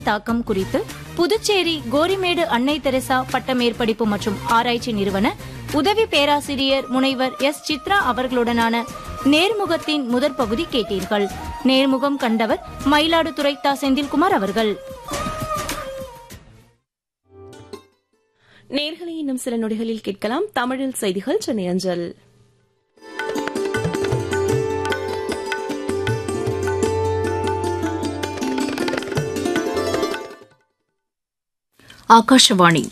தாக்கம் குறித்து புதுச்சேரி கோரிமேடு அன்னை தெரசா பட்டமேற்படிப்பு மற்றும் ஆராய்ச்சி நிறுவன உதவி பேராசிரியர் முனைவர் எஸ் சித்ரா அவர்களுடனான நேர்முகத்தின் முதற் பகுதி கேட்டீர்கள் நேர்முகம் கண்டவர் மயிலாடுதுறை தா செந்தில்குமார் அவர்கள் நேர்களை இன்னும் சில நொடிகளில் கேட்கலாம் தமிழில் செய்திகள் சென்னை அஞ்சல் ಆಕಾಶವಾಣಿ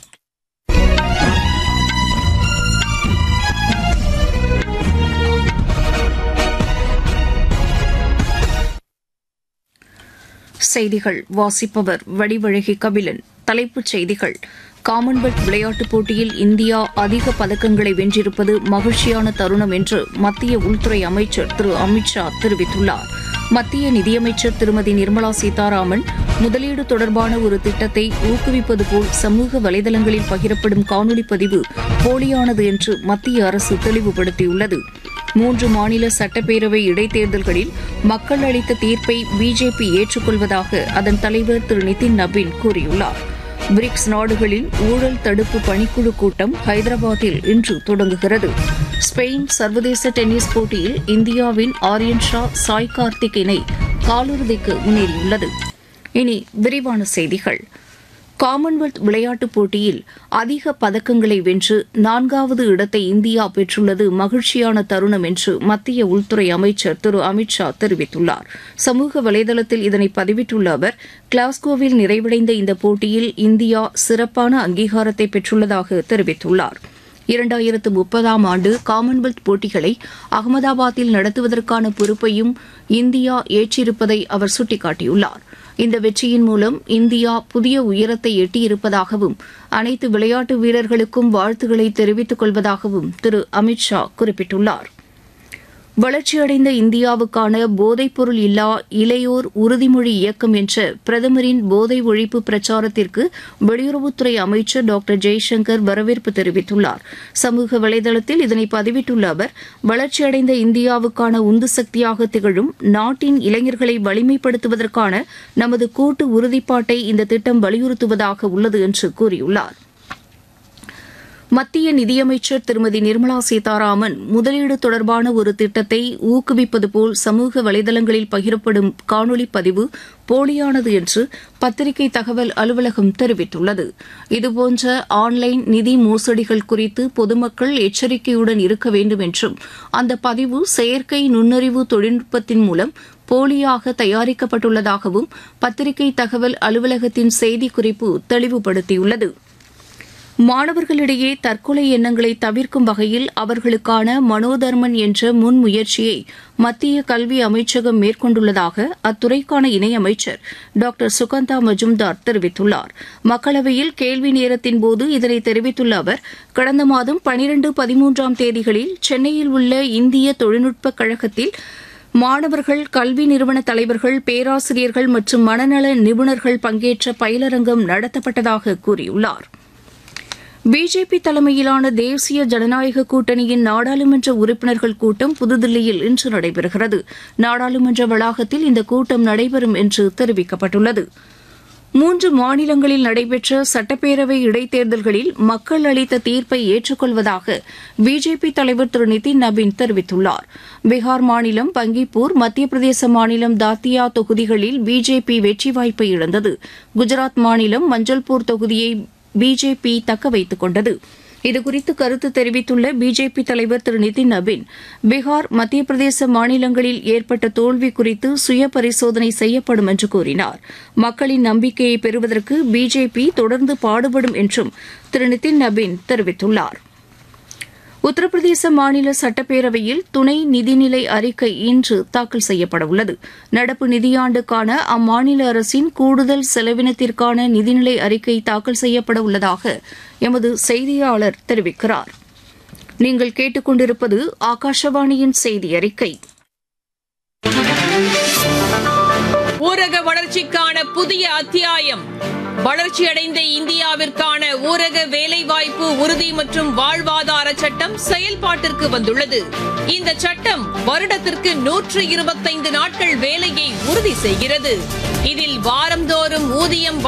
செய்திகள் வாசிப்பவர் வடிவழகி கபிலன் தலைப்புச் செய்திகள் காமன்வெல்த் விளையாட்டுப் போட்டியில் இந்தியா அதிக பதக்கங்களை வென்றிருப்பது மகிழ்ச்சியான தருணம் என்று மத்திய உள்துறை அமைச்சர் திரு அமித் ஷா தெரிவித்துள்ளார் மத்திய நிதியமைச்சர் திருமதி நிர்மலா சீதாராமன் முதலீடு தொடர்பான ஒரு திட்டத்தை ஊக்குவிப்பது போல் சமூக வலைதளங்களில் பகிரப்படும் காணொலி பதிவு போலியானது என்று மத்திய அரசு தெளிவுபடுத்தியுள்ளது மூன்று மாநில சட்டப்பேரவை இடைத்தேர்தல்களில் மக்கள் அளித்த தீர்ப்பை பிஜேபி ஏற்றுக்கொள்வதாக அதன் தலைவர் திரு நிதின் நபீன் கூறியுள்ளார் பிரிக்ஸ் நாடுகளின் ஊழல் தடுப்பு பணிக்குழு கூட்டம் ஹைதராபாத்தில் இன்று தொடங்குகிறது ஸ்பெயின் சர்வதேச டென்னிஸ் போட்டியில் இந்தியாவின் ஆரியன் ஷா சாய் கார்த்திக் இணை காலிறுதிக்கு முன்னேறியுள்ளது இனி விரிவான செய்திகள் காமன்வெல்த் விளையாட்டுப் போட்டியில் அதிக பதக்கங்களை வென்று நான்காவது இடத்தை இந்தியா பெற்றுள்ளது மகிழ்ச்சியான தருணம் என்று மத்திய உள்துறை அமைச்சர் திரு அமித் ஷா தெரிவித்துள்ளார் சமூக வலைதளத்தில் இதனை பதிவிட்டுள்ள அவர் கிளாஸ்கோவில் நிறைவடைந்த இந்த போட்டியில் இந்தியா சிறப்பான அங்கீகாரத்தை பெற்றுள்ளதாக தெரிவித்துள்ளார் இரண்டாயிரத்து முப்பதாம் ஆண்டு காமன்வெல்த் போட்டிகளை அகமதாபாத்தில் நடத்துவதற்கான பொறுப்பையும் இந்தியா ஏற்றிருப்பதை அவர் சுட்டிக்காட்டியுள்ளார் இந்த வெற்றியின் மூலம் இந்தியா புதிய உயரத்தை எட்டியிருப்பதாகவும் அனைத்து விளையாட்டு வீரர்களுக்கும் வாழ்த்துக்களை தெரிவித்துக் கொள்வதாகவும் திரு அமித் ஷா குறிப்பிட்டுள்ளார் வளர்ச்சியடைந்த இந்தியாவுக்கான போதைப்பொருள் இல்லா இளையோர் உறுதிமொழி இயக்கம் என்ற பிரதமரின் போதை ஒழிப்பு பிரச்சாரத்திற்கு வெளியுறவுத்துறை அமைச்சர் டாக்டர் ஜெய்சங்கர் வரவேற்பு தெரிவித்துள்ளார் சமூக வலைதளத்தில் இதனை பதிவிட்டுள்ள அவர் வளர்ச்சியடைந்த இந்தியாவுக்கான உந்து சக்தியாக திகழும் நாட்டின் இளைஞர்களை வலிமைப்படுத்துவதற்கான நமது கூட்டு உறுதிப்பாட்டை இந்த திட்டம் வலியுறுத்துவதாக உள்ளது என்று கூறியுள்ளார் மத்திய நிதியமைச்சர் திருமதி நிர்மலா சீதாராமன் முதலீடு தொடர்பான ஒரு திட்டத்தை ஊக்குவிப்பது போல் சமூக வலைதளங்களில் பகிரப்படும் காணொலி பதிவு போலியானது என்று பத்திரிகை தகவல் அலுவலகம் தெரிவித்துள்ளது இதுபோன்ற ஆன்லைன் நிதி மோசடிகள் குறித்து பொதுமக்கள் எச்சரிக்கையுடன் இருக்க வேண்டும் என்றும் அந்த பதிவு செயற்கை நுண்ணறிவு தொழில்நுட்பத்தின் மூலம் போலியாக தயாரிக்கப்பட்டுள்ளதாகவும் பத்திரிகை தகவல் அலுவலகத்தின் செய்திக்குறிப்பு தெளிவுபடுத்தியுள்ளது மாணவர்களிடையே தற்கொலை எண்ணங்களை தவிர்க்கும் வகையில் அவர்களுக்கான மனோதர்மன் என்ற முன்முயற்சியை மத்திய கல்வி அமைச்சகம் மேற்கொண்டுள்ளதாக அத்துறைக்கான இணையமைச்சர் டாக்டர் சுகந்தா மஜும்தார் தெரிவித்துள்ளார் மக்களவையில் கேள்வி நேரத்தின் போது இதனை தெரிவித்துள்ள அவர் கடந்த மாதம் பனிரண்டு பதிமூன்றாம் தேதிகளில் சென்னையில் உள்ள இந்திய தொழில்நுட்பக் கழகத்தில் மாணவர்கள் கல்வி நிறுவன தலைவர்கள் பேராசிரியர்கள் மற்றும் மனநல நிபுணர்கள் பங்கேற்ற பயிலரங்கம் நடத்தப்பட்டதாக கூறியுள்ளாா் பிஜேபி தலைமையிலான தேசிய ஜனநாயக கூட்டணியின் நாடாளுமன்ற உறுப்பினர்கள் கூட்டம் புதுதில்லியில் இன்று நடைபெறுகிறது நாடாளுமன்ற வளாகத்தில் இந்த கூட்டம் நடைபெறும் என்று தெரிவிக்கப்பட்டுள்ளது மூன்று மாநிலங்களில் நடைபெற்ற சட்டப்பேரவை இடைத்தேர்தல்களில் மக்கள் அளித்த தீர்ப்பை ஏற்றுக்கொள்வதாக பிஜேபி தலைவர் திரு நிதின் நபீன் தெரிவித்துள்ளார் பீகார் மாநிலம் பங்கிப்பூர் மத்திய பிரதேச மாநிலம் தாத்தியா தொகுதிகளில் பிஜேபி வெற்றி வாய்ப்பை இழந்தது குஜராத் மாநிலம் மஞ்சள்பூர் தொகுதியை பிஜேபி தக்க வைத்துக் கொண்டது இதுகுறித்து கருத்து தெரிவித்துள்ள பிஜேபி தலைவர் திரு நிதின் நபீன் பீகார் மத்திய பிரதேச மாநிலங்களில் ஏற்பட்ட தோல்வி குறித்து சுய பரிசோதனை செய்யப்படும் என்று கூறினார் மக்களின் நம்பிக்கையை பெறுவதற்கு பிஜேபி தொடர்ந்து பாடுபடும் என்றும் திரு நிதின் நபீன் தெரிவித்துள்ளாா் உத்தரப்பிரதேச மாநில சட்டப்பேரவையில் துணை நிதிநிலை அறிக்கை இன்று தாக்கல் செய்யப்பட உள்ளது நடப்பு நிதியாண்டுக்கான அம்மாநில அரசின் கூடுதல் செலவினத்திற்கான நிதிநிலை அறிக்கை தாக்கல் செய்யப்பட உள்ளதாக எமது செய்தியாளர் தெரிவிக்கிறார் நீங்கள் கேட்டுக்கொண்டிருப்பது ஆகாஷவாணியின் செய்தி அறிக்கை ஊரக வளர்ச்சிக்கான புதிய அத்தியாயம் வளர்ச்சியடைந்த இந்தியாவிற்கான ஊரக வேலைவாய்ப்பு உறுதி மற்றும் வாழ்வாதார சட்டம் செயல்பாட்டிற்கு வந்துள்ளது இந்த சட்டம் வருடத்திற்கு நூற்று இருபத்தைந்து நாட்கள் வேலையை உறுதி செய்கிறது இதில் வாரந்தோறும் ஊதியம்